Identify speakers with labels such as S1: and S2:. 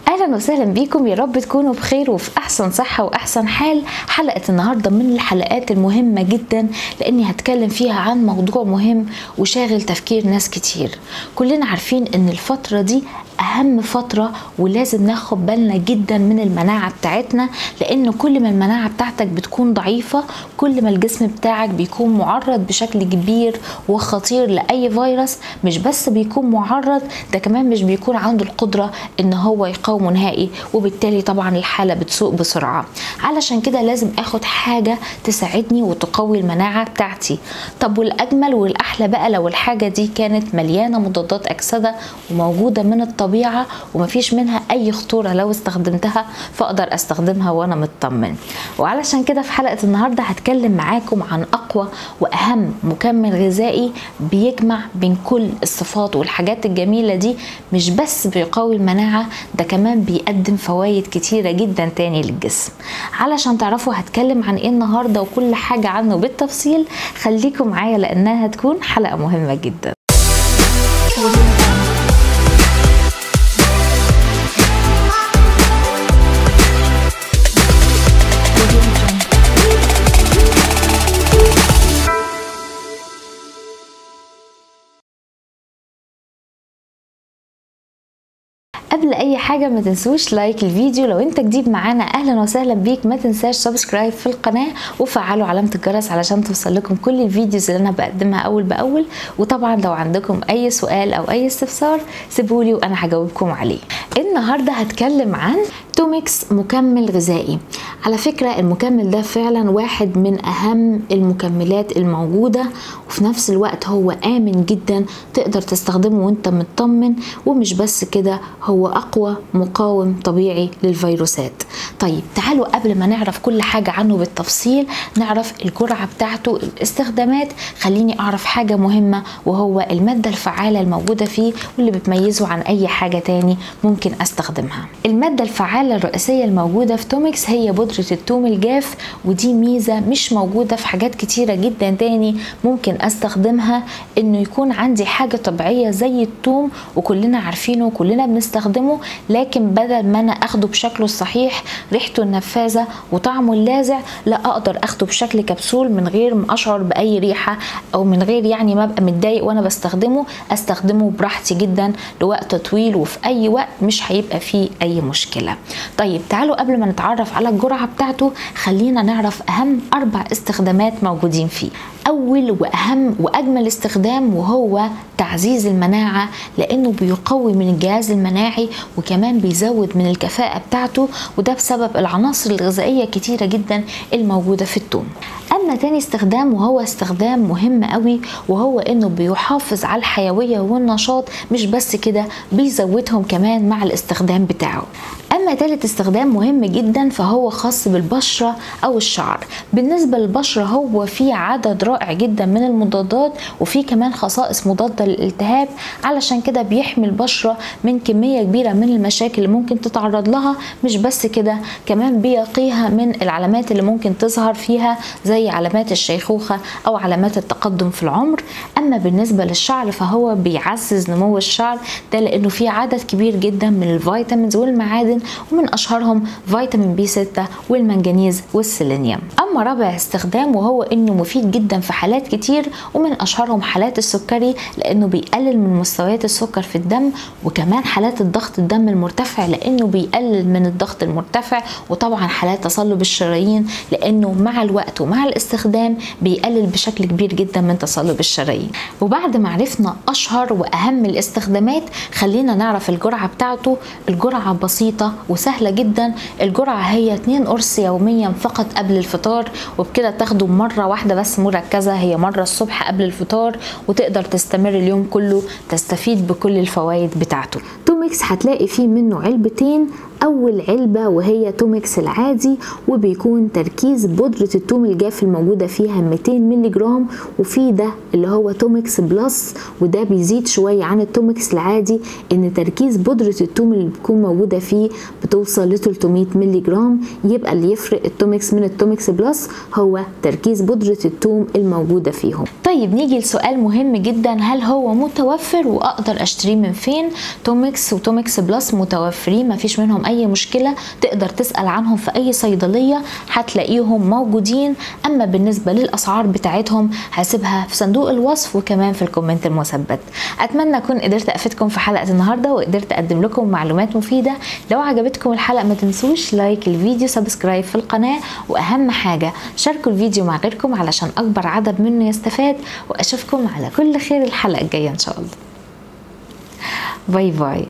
S1: اهلا وسهلا بيكم يا رب تكونوا بخير وفي احسن صحه واحسن حال حلقه النهارده من الحلقات المهمه جدا لاني هتكلم فيها عن موضوع مهم وشاغل تفكير ناس كتير كلنا عارفين ان الفتره دي اهم فتره ولازم ناخد بالنا جدا من المناعه بتاعتنا لان كل ما المناعه بتاعتك بتكون ضعيفه كل ما الجسم بتاعك بيكون معرض بشكل كبير وخطير لاي فيروس مش بس بيكون معرض ده كمان مش بيكون عنده القدره ان هو يقاومه نهائي وبالتالي طبعا الحاله بتسوء بسرعه علشان كده لازم اخد حاجه تساعدني وتقوي المناعه بتاعتي طب والاجمل والاحلى بقى لو الحاجه دي كانت مليانه مضادات اكسده وموجوده من الطبيعه ومفيش منها اي خطوره لو استخدمتها فاقدر استخدمها وانا مطمن وعلشان كده في حلقه النهارده هتكلم معاكم عن اقوى واهم مكمل غذائي بيجمع بين كل الصفات والحاجات الجميله دي مش بس بيقوي المناعه ده كمان بيقدم فوائد كتيره جدا تاني للجسم علشان تعرفوا هتكلم عن ايه النهارده وكل حاجه عنه بالتفصيل خليكم معايا لانها هتكون حلقه مهمه جدا قبل اي حاجه ما تنسوش لايك الفيديو لو انت جديد معانا اهلا وسهلا بيك ما تنساش سبسكرايب في القناه وفعلوا علامه الجرس علشان توصل لكم كل الفيديوز اللي انا بقدمها اول باول وطبعا لو عندكم اي سؤال او اي استفسار سيبولي وانا هجاوبكم عليه النهارده هتكلم عن توميكس مكمل غذائي على فكرة المكمل ده فعلا واحد من أهم المكملات الموجودة وفي نفس الوقت هو آمن جدا تقدر تستخدمه وانت مطمن ومش بس كده هو أقوى مقاوم طبيعي للفيروسات طيب تعالوا قبل ما نعرف كل حاجة عنه بالتفصيل نعرف الجرعة بتاعته الاستخدامات خليني أعرف حاجة مهمة وهو المادة الفعالة الموجودة فيه واللي بتميزه عن أي حاجة تاني ممكن أستخدمها المادة الفعالة الرئيسية الموجودة في توميكس هي بودرة التوم الجاف ودي ميزة مش موجودة في حاجات كتيرة جدا تاني ممكن استخدمها انه يكون عندي حاجة طبيعية زي التوم وكلنا عارفينه وكلنا بنستخدمه لكن بدل ما انا اخده بشكله الصحيح ريحته النفاذة وطعمه اللاذع لا اقدر اخده بشكل كبسول من غير ما اشعر باي ريحة او من غير يعني ما ابقى متضايق وانا بستخدمه استخدمه براحتي جدا لوقت طويل وفي اي وقت مش هيبقى فيه اي مشكلة طيب تعالوا قبل ما نتعرف على الجرعة بتاعته خلينا نعرف أهم أربع استخدامات موجودين فيه أول وأهم وأجمل استخدام وهو تعزيز المناعة لأنه بيقوي من الجهاز المناعي وكمان بيزود من الكفاءة بتاعته وده بسبب العناصر الغذائية كتيرة جدا الموجودة في التوم أما تاني استخدام وهو استخدام مهم قوي وهو إنه بيحافظ على الحيوية والنشاط مش بس كده بيزودهم كمان مع الاستخدام بتاعه أما تالت استخدام مهم جدا فهو خاص بالبشرة أو الشعر بالنسبة للبشرة هو في عدد رائع جدا من المضادات وفي كمان خصائص مضادة للالتهاب علشان كده بيحمي البشرة من كمية كبيرة من المشاكل اللي ممكن تتعرض لها مش بس كده كمان بيقيها من العلامات اللي ممكن تظهر فيها زي علامات الشيخوخة أو علامات التقدم في العمر أما بالنسبة للشعر فهو بيعزز نمو الشعر ده لأنه في عدد كبير جدا من الفيتامينز والمعادن ومن اشهرهم فيتامين بي 6 والمنجنيز والسيلينيوم اما رابع استخدام وهو انه مفيد جدا في حالات كتير ومن اشهرهم حالات السكري لانه بيقلل من مستويات السكر في الدم وكمان حالات الضغط الدم المرتفع لانه بيقلل من الضغط المرتفع وطبعا حالات تصلب الشرايين لانه مع الوقت ومع الاستخدام بيقلل بشكل كبير جدا من تصلب الشرايين وبعد ما عرفنا اشهر واهم الاستخدامات خلينا نعرف الجرعه بتاعته الجرعه بسيطه وسهلة جدا الجرعة هي 2 قرص يوميا فقط قبل الفطار وبكده تاخده مرة واحدة بس مركزة هي مرة الصبح قبل الفطار وتقدر تستمر اليوم كله تستفيد بكل الفوائد بتاعته توميكس هتلاقي فيه منه علبتين اول علبه وهي تومكس العادي وبيكون تركيز بودره الثوم الجاف الموجوده فيها 200 مللي جرام وفي ده اللي هو تومكس بلس وده بيزيد شويه عن التومكس العادي ان تركيز بودره الثوم اللي بتكون موجوده فيه بتوصل ل 300 مللي جرام يبقى اللي يفرق التومكس من التومكس بلس هو تركيز بودره الثوم الموجوده فيهم طيب نيجي لسؤال مهم جدا هل هو متوفر واقدر اشتريه من فين تومكس وتومكس بلس متوفرين مفيش منهم اي مشكله تقدر تسال عنهم في اي صيدليه هتلاقيهم موجودين اما بالنسبه للاسعار بتاعتهم هسيبها في صندوق الوصف وكمان في الكومنت المثبت اتمنى اكون قدرت افيدكم في حلقه النهارده وقدرت اقدم لكم معلومات مفيده لو عجبتكم الحلقه ما تنسوش لايك الفيديو سبسكرايب في القناه واهم حاجه شاركوا الفيديو مع غيركم علشان اكبر عدد منه يستفاد واشوفكم على كل خير الحلقه الجايه ان شاء الله باي باي